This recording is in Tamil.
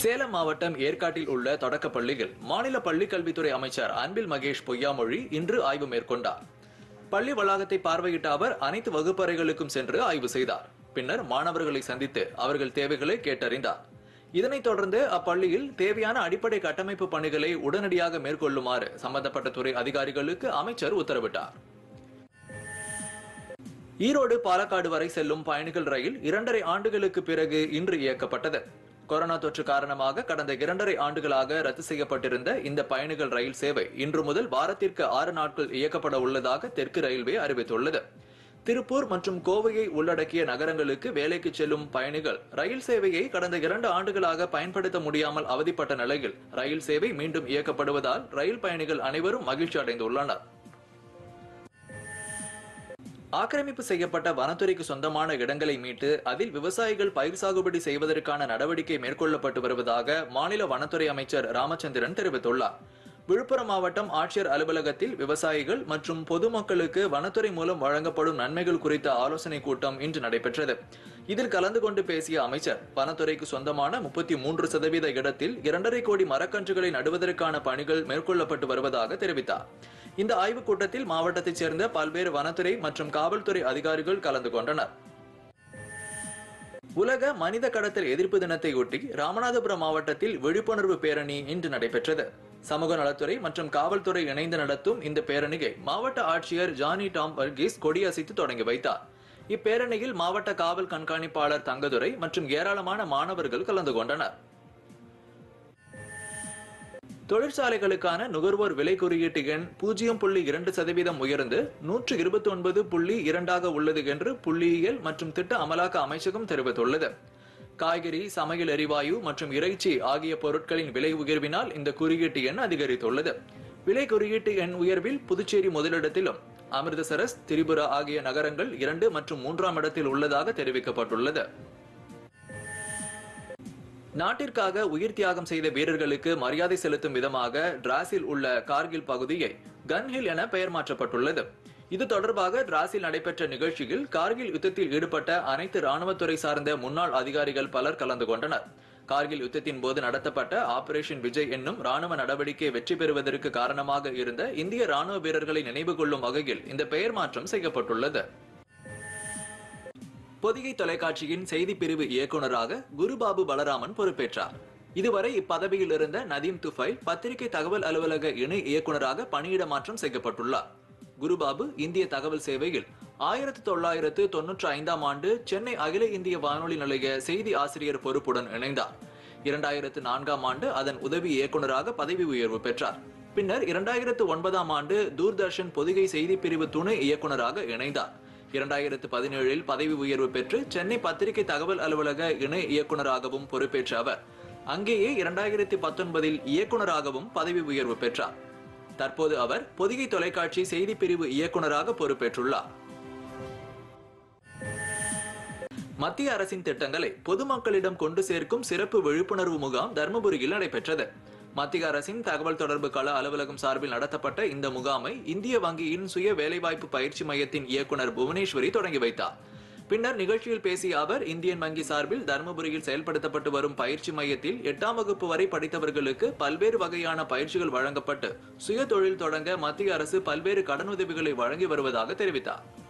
சேலம் மாவட்டம் ஏற்காட்டில் உள்ள தொடக்கப் பள்ளியில் மாநில பள்ளிக் கல்வித்துறை அமைச்சர் அன்பில் மகேஷ் பொய்யாமொழி இன்று ஆய்வு மேற்கொண்டார் பள்ளி வளாகத்தை பார்வையிட்ட அவர் அனைத்து வகுப்பறைகளுக்கும் சென்று ஆய்வு செய்தார் பின்னர் மாணவர்களை சந்தித்து அவர்கள் தேவைகளை கேட்டறிந்தார் இதனைத் தொடர்ந்து அப்பள்ளியில் தேவையான அடிப்படை கட்டமைப்பு பணிகளை உடனடியாக மேற்கொள்ளுமாறு சம்பந்தப்பட்ட துறை அதிகாரிகளுக்கு அமைச்சர் உத்தரவிட்டார் ஈரோடு பாலக்காடு வரை செல்லும் பயணிகள் ரயில் இரண்டரை ஆண்டுகளுக்கு பிறகு இன்று இயக்கப்பட்டது கொரோனா தொற்று காரணமாக கடந்த இரண்டரை ஆண்டுகளாக ரத்து செய்யப்பட்டிருந்த இந்த பயணிகள் ரயில் சேவை இன்று முதல் வாரத்திற்கு ஆறு நாட்கள் இயக்கப்பட உள்ளதாக தெற்கு ரயில்வே அறிவித்துள்ளது திருப்பூர் மற்றும் கோவையை உள்ளடக்கிய நகரங்களுக்கு வேலைக்கு செல்லும் பயணிகள் ரயில் சேவையை கடந்த இரண்டு ஆண்டுகளாக பயன்படுத்த முடியாமல் அவதிப்பட்ட நிலையில் ரயில் சேவை மீண்டும் இயக்கப்படுவதால் ரயில் பயணிகள் அனைவரும் மகிழ்ச்சி அடைந்துள்ளனர் ஆக்கிரமிப்பு செய்யப்பட்ட வனத்துறைக்கு சொந்தமான இடங்களை மீட்டு அதில் விவசாயிகள் பயிர் சாகுபடி செய்வதற்கான நடவடிக்கை மேற்கொள்ளப்பட்டு வருவதாக மாநில வனத்துறை அமைச்சர் ராமச்சந்திரன் தெரிவித்துள்ளார் விழுப்புரம் மாவட்டம் ஆட்சியர் அலுவலகத்தில் விவசாயிகள் மற்றும் பொதுமக்களுக்கு வனத்துறை மூலம் வழங்கப்படும் நன்மைகள் குறித்த ஆலோசனை கூட்டம் இன்று நடைபெற்றது இதில் கலந்து கொண்டு பேசிய அமைச்சர் வனத்துறைக்கு சொந்தமான முப்பத்தி மூன்று சதவீத இடத்தில் இரண்டரை கோடி மரக்கன்றுகளை நடுவதற்கான பணிகள் மேற்கொள்ளப்பட்டு வருவதாக தெரிவித்தார் இந்த ஆய்வுக் கூட்டத்தில் மாவட்டத்தைச் சேர்ந்த பல்வேறு வனத்துறை மற்றும் காவல்துறை அதிகாரிகள் கலந்து கொண்டனர் உலக மனித கடத்தல் எதிர்ப்பு தினத்தையொட்டி ராமநாதபுரம் மாவட்டத்தில் விழிப்புணர்வு பேரணி இன்று நடைபெற்றது சமூக நலத்துறை மற்றும் காவல்துறை இணைந்து நடத்தும் இந்த பேரணியை மாவட்ட ஆட்சியர் ஜானி டாம் வர்கீஸ் கொடியசைத்து தொடங்கி வைத்தார் இப்பேரணியில் மாவட்ட காவல் கண்காணிப்பாளர் தங்கதுரை மற்றும் ஏராளமான மாணவர்கள் கலந்து கொண்டனர் தொழிற்சாலைகளுக்கான நுகர்வோர் விலை குறியீட்டு எண் பூஜ்ஜியம் புள்ளி இரண்டு சதவீதம் உயர்ந்து நூற்று இருபத்தி ஒன்பது புள்ளி இரண்டாக உள்ளது என்று புள்ளியியல் மற்றும் திட்ட அமலாக்க அமைச்சகம் தெரிவித்துள்ளது காய்கறி சமையல் எரிவாயு மற்றும் இறைச்சி ஆகிய பொருட்களின் விலை உயர்வினால் இந்த குறியீட்டு எண் அதிகரித்துள்ளது விலை குறியீட்டு எண் உயர்வில் புதுச்சேரி முதலிடத்திலும் அமிர்தசரஸ் திரிபுரா ஆகிய நகரங்கள் இரண்டு மற்றும் மூன்றாம் இடத்தில் உள்ளதாக தெரிவிக்கப்பட்டுள்ளது நாட்டிற்காக உயிர் தியாகம் செய்த வீரர்களுக்கு மரியாதை செலுத்தும் விதமாக டிராஸில் உள்ள கார்கில் பகுதியை கன்ஹில் என பெயர் மாற்றப்பட்டுள்ளது இது தொடர்பாக டிராஸில் நடைபெற்ற நிகழ்ச்சியில் கார்கில் யுத்தத்தில் ஈடுபட்ட அனைத்து ராணுவத்துறை சார்ந்த முன்னாள் அதிகாரிகள் பலர் கலந்து கொண்டனர் கார்கில் யுத்தத்தின் போது நடத்தப்பட்ட ஆபரேஷன் விஜய் என்னும் ராணுவ நடவடிக்கை வெற்றி பெறுவதற்கு காரணமாக இருந்த இந்திய ராணுவ வீரர்களை நினைவு கொள்ளும் வகையில் இந்த பெயர் மாற்றம் செய்யப்பட்டுள்ளது பொதிகை தொலைக்காட்சியின் செய்தி பிரிவு இயக்குநராக குருபாபு பலராமன் பொறுப்பேற்றார் இதுவரை இப்பதவியில் இருந்த நதீம் துஃபைல் பத்திரிகை தகவல் அலுவலக இணை இயக்குநராக பணியிட மாற்றம் செய்யப்பட்டுள்ளார் குருபாபு இந்திய தகவல் சேவையில் ஆயிரத்தி தொள்ளாயிரத்து தொன்னூற்றி ஐந்தாம் ஆண்டு சென்னை அகில இந்திய வானொலி நிலைய செய்தி ஆசிரியர் பொறுப்புடன் இணைந்தார் இரண்டாயிரத்து நான்காம் ஆண்டு அதன் உதவி இயக்குநராக பதவி உயர்வு பெற்றார் பின்னர் இரண்டாயிரத்து ஒன்பதாம் ஆண்டு தூர்தர்ஷன் பொதிகை செய்தி பிரிவு துணை இயக்குநராக இணைந்தார் இரண்டாயிரத்து பதினேழில் பதவி உயர்வு பெற்று சென்னை பத்திரிகை தகவல் அலுவலக இணை இயக்குநராகவும் பொறுப்பேற்ற அவர் அங்கேயே இரண்டாயிரத்தி பத்தொன்பதில் இயக்குநராகவும் பதவி உயர்வு பெற்றார் தற்போது அவர் பொதிகை தொலைக்காட்சி செய்தி பிரிவு இயக்குநராக பொறுப்பேற்றுள்ளார் மத்திய அரசின் திட்டங்களை பொதுமக்களிடம் கொண்டு சேர்க்கும் சிறப்பு விழிப்புணர்வு முகாம் தர்மபுரியில் நடைபெற்றது மத்திய அரசின் தகவல் தொடர்பு கள அலுவலகம் சார்பில் நடத்தப்பட்ட இந்த முகாமை இந்திய வங்கியின் சுய வேலைவாய்ப்பு பயிற்சி மையத்தின் இயக்குனர் புவனேஸ்வரி தொடங்கி வைத்தார் பின்னர் நிகழ்ச்சியில் பேசிய அவர் இந்தியன் வங்கி சார்பில் தருமபுரியில் செயல்படுத்தப்பட்டு வரும் பயிற்சி மையத்தில் எட்டாம் வகுப்பு வரை படித்தவர்களுக்கு பல்வேறு வகையான பயிற்சிகள் வழங்கப்பட்டு சுய தொழில் தொடங்க மத்திய அரசு பல்வேறு கடனுதவிகளை வழங்கி வருவதாக தெரிவித்தார்